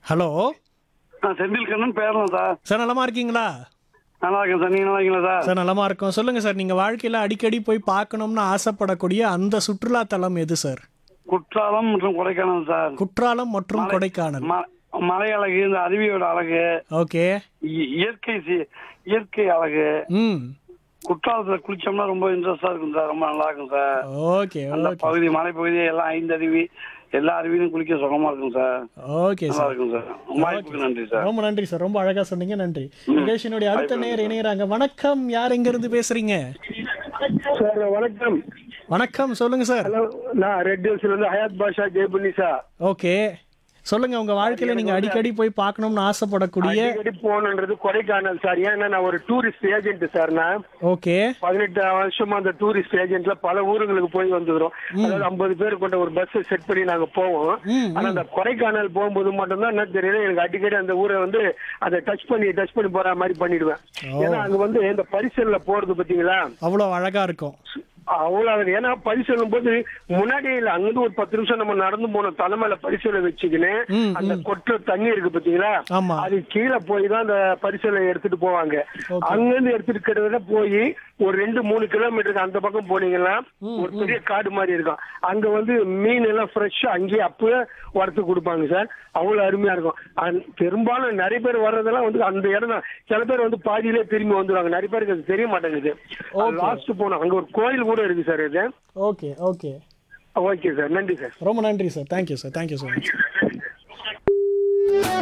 Hello நான் செந்தில் கண்ணன் பேரலாம் sir sir நலமா இருக்கீங்களா நல்லா இருக்கேன் சார் நீங்கள் நல்லா இருக்கீங்களா சார் சார் நலமா இருக்கோம் சொல்லுங்க சார் நீங்க வாழ்க்கையில அடிக்கடி போய் பார்க்கணும்னு ஆசைப்படக்கூடிய அந்த சுற்றுலா தலம் எது சார் குற்றாலம் மற்றும் கொடைக்கானல் சார் குற்றாலம் மற்றும் கொடைக்கானல் ம- மலை அழகு இந்த அருவியோட அழகு ஓகே இ- இயற்கை சி- இயற்கை அழகு ம் குற்றாலத்துல குளிச்சோம்னா ரொம்ப இன்ட்ரெஸ்டா இருக்கும் சார் ரொம்ப நல்லா இருக்கும் சார் ஓகே அந்த ஓகே பகுதி மலை பகுதி எல்லாம் ஐந்து அருவி எல்லா அருவியிலும் குளிக்க சுகமா இருக்கும் சார் ஓகே நல்லா சார் இருக்கும் சார் வாய்ப்புக்கு நன்றி சார் ரொம்ப நன்றி சார் ரொம்ப அழகா சொன்னீங்க நன்றி நிகழ்ச்சியினுடைய அடுத்த நேர் இணையறாங்க வணக்கம் யார் எங்க இருந்து பேசுறீங்க சார் வணக்கம் வணக்கம் சொல்லுங்க சார் ஹலோ நான் ரெட் ஹில்ஸ்ல இருந்து ஹயாத் பாஷா ஜெயபுன்னி சார் ஓகே சொல்லுங்க உங்க வாழ்க்கையில நீங்க அடிக்கடி போய் பார்க்கணும்னு ஆசைப்படக்கூடிய அடிக்கடி போகணுன்றது கொடைக்கானல் சார் ஏன்னா நான் ஒரு டூரிஸ்ட் ஏஜென்ட் சார் நான் ஓகே பதினெட்டு வருஷமா அந்த டூரிஸ்ட் ஏஜென்ட்ல பல ஊர்களுக்கு போய் வந்துக்கிறோம் அதாவது ஐம்பது பேர் கொண்ட ஒரு பஸ் செட் பண்ணி நாங்க போவோம் ம், ஆனா அந்த கொடைக்கானல் போகும்போது மட்டும்தான் என்ன தெரியல எனக்கு அடிக்கடி அந்த ஊரை வந்து அதை டச் பண்ணி டச் பண்ணி போற மாதிரி பண்ணிடுவேன் ஏன்னா அங்க வந்து இந்த பரிசல்ல போறது பாத்தீங்களா அவ்வளவு அழகா இருக்கும் அவ்வளவு ஏன்னா பரிசோதனை போது முன்னாடி இல்ல அங்கிருந்து ஒரு பத்து நிமிஷம் நம்ம நடந்து போன தலைமையில பரிசோதனை வச்சுக்கின்னு ம், அந்த கொட்டுற தண்ணி இருக்கு பாத்தீங்களா ஆமா. அது கீழே போய் தான் அந்த பரிசோதனை எடுத்துட்டு போவாங்க அங்கிருந்து எடுத்துட்டு கிட்டத்தட்ட போய் ஒரு ரெண்டு மூணு கிலோமீட்டருக்கு அந்த பக்கம் போனீங்கன்னா ஒரு பெரிய காடு மாதிரி இருக்கும் அங்க வந்து மீன் எல்லாம் ஃப்ரெஷ்ஷா அங்கேயே அப்பவே வறுத்து கொடுப்பாங்க சார் அவ்வளவு அருமையா இருக்கும் அந்- பெரும்பாலும் நிறைய பேர் வர்றதெல்லாம் வந்து அந்த இடம் தான் சில பேர் வந்து பாதியிலே திரும்பி வந்துருவாங்க நிறைய பேருக்கு அது தெரிய மாட்டேங்குது லாஸ்ட் போனோம் அங்க ஒரு கோயில் கூட இருக்கு சார் இது ஓகே ஓகே ஓகே சார் நன்றி சார் ரொம்ப நன்றி sir thank you sir thank you so much